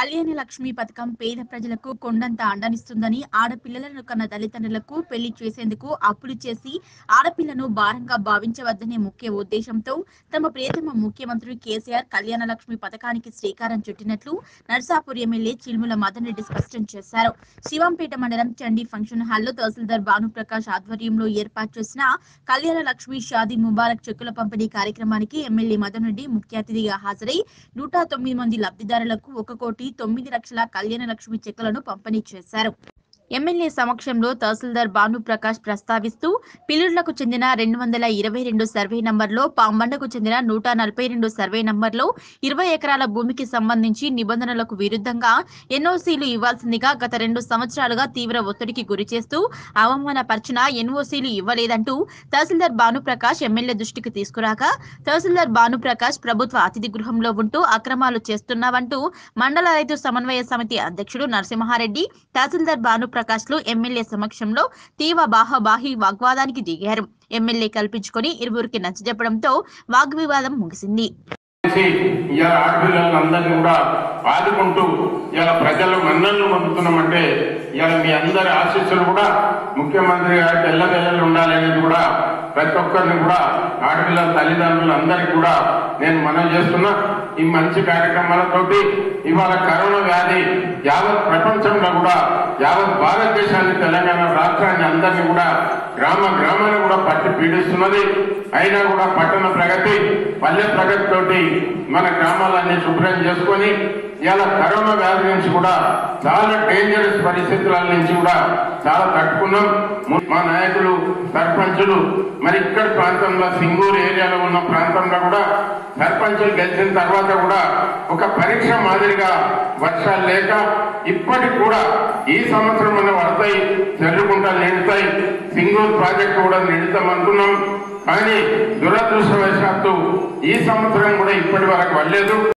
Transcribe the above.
కళ్యాణ లక్ష్మి పథకం పేద ప్రజలకు కొండంత అండనిస్తుందని ఆడపిల్లలను కన్న తల్లిదండ్రులకు పెళ్లి చేసేందుకు అప్పులు చేసి ఆడపిల్లను భారంగా భావించవద్దనే ముఖ్య ఉద్దేశంతో తమ ప్రియతమ ముఖ్యమంత్రి కేసీఆర్ కళ్యాణ లక్ష్మి పథకానికి శ్రీకారం చుట్టినట్లు నర్సాపూర్ ఎమ్మెల్యే చిల్ముల మదన్ రెడ్డి స్పష్టం చేశారు శివంపేట మండలం చండీ ఫంక్షన్ హాల్లో తహసీల్దార్ భానుప్రకాష్ ఆధ్వర్యంలో ఏర్పాటు చేసిన కళ్యాణ లక్ష్మి షాదీ ముబారక్ చెక్కుల పంపిణీ కార్యక్రమానికి ఎమ్మెల్యే మదన్ రెడ్డి ముఖ్య అతిథిగా హాజరై నూట తొమ్మిది మంది లబ్ధిదారులకు ఒక కోటి తొమ్మిది లక్షల కళ్యాణ లక్ష్మి చెక్కులను పంపిణీ చేశారు ఎమ్మెల్యే సమక్షంలో తహసీల్దార్ భానుప్రకాష్ ప్రస్తావిస్తూ పిల్లుళ్లకు చెందిన రెండు వందల ఇరవై రెండు సర్వే నంబర్లో పాంబండకు చెందిన నూట నలభై రెండు సర్వే నంబర్లో ఇరవై ఎకరాల భూమికి సంబంధించి నిబంధనలకు విరుద్ధంగా ఎన్ఓసీలు ఇవ్వాల్సిందిగా గత రెండు సంవత్సరాలుగా తీవ్ర ఒత్తిడికి గురి చేస్తూ అవమానపరిచిన ఎన్ఓసీలు ఇవ్వలేదంటూ తహసీల్దార్ భానుప్రకాష్ ఎమ్మెల్యే దృష్టికి తీసుకురాగా తహసీల్దార్ భానుప్రకాష్ ప్రభుత్వ అతిథి గృహంలో ఉంటూ అక్రమాలు చేస్తున్నావంటూ మండల రైతు సమన్వయ సమితి అధ్యక్షుడు నరసింహారెడ్డి తహసీల్దార్ భానుప్రకాష్ లు ఎమ్మెల్యే సమక్షంలో తీవ్ర బాహబాహి వాగ్వాదానికి దిగారు ఎమ్మెల్యే కల్పించుకొని ఇరువురికి నచ్చజెప్పడంతో వాగ్వివాదం ముగిసింది చేసి ఇలా ఆడపిల్లలను అందరినీ కూడా ఆదుకుంటూ ఇలా ప్రజలు మన్నలను పొందుతున్నామంటే ఇలా మీ అందరి ఆశీస్సులు కూడా ముఖ్యమంత్రి గారికి ఎల్లవెల్లలు ఉండాలనేది కూడా ప్రతి ఒక్కరిని కూడా ఆడపిల్లల తల్లిదండ్రులు అందరికీ కూడా నేను మనవి చేస్తున్నా ఈ మంచి కార్యక్రమాలతోటి ఇవాళ కరోనా వ్యాధి యావత్ ప్రపంచంలో కూడా యావత్ భారతదేశాన్ని తెలంగాణ రాష్ట్రాన్ని అందరినీ కూడా గ్రామ గ్రామాన్ని కూడా పట్టి పీడిస్తున్నది అయినా కూడా పట్టణ ప్రగతి పల్లె ప్రగతి తోటి మన గ్రామాలన్నీ శుభ్రం చేసుకొని ఇలా కరోనా వ్యాధి నుంచి కూడా చాలా డేంజరస్ పరిస్థితుల నుంచి కూడా చాలా తట్టుకున్నాం ము- మా నాయకులు సర్పంచులు మరి ఇక్కడ ప్రాంతంలో సింగూరు ఏరియాలో ఉన్న ప్రాంతంలో కూడా సర్పంచులు గెలిచిన తర్వాత కూడా ఒక పరీక్ష మాదిరిగా వర్షాలు లేక ఇప్పటికి కూడా ఈ సంవత్సరం మన పడతాయి చెల్లుకుంటా నిండుతాయి సింగూరు ప్రాజెక్టు కూడా నిండుతాం అనుకున్నాం కానీ దురదృష్టవశాత్తు ఈ సంవత్సరం కూడా ఇప్పటి వరకు వల్లేదు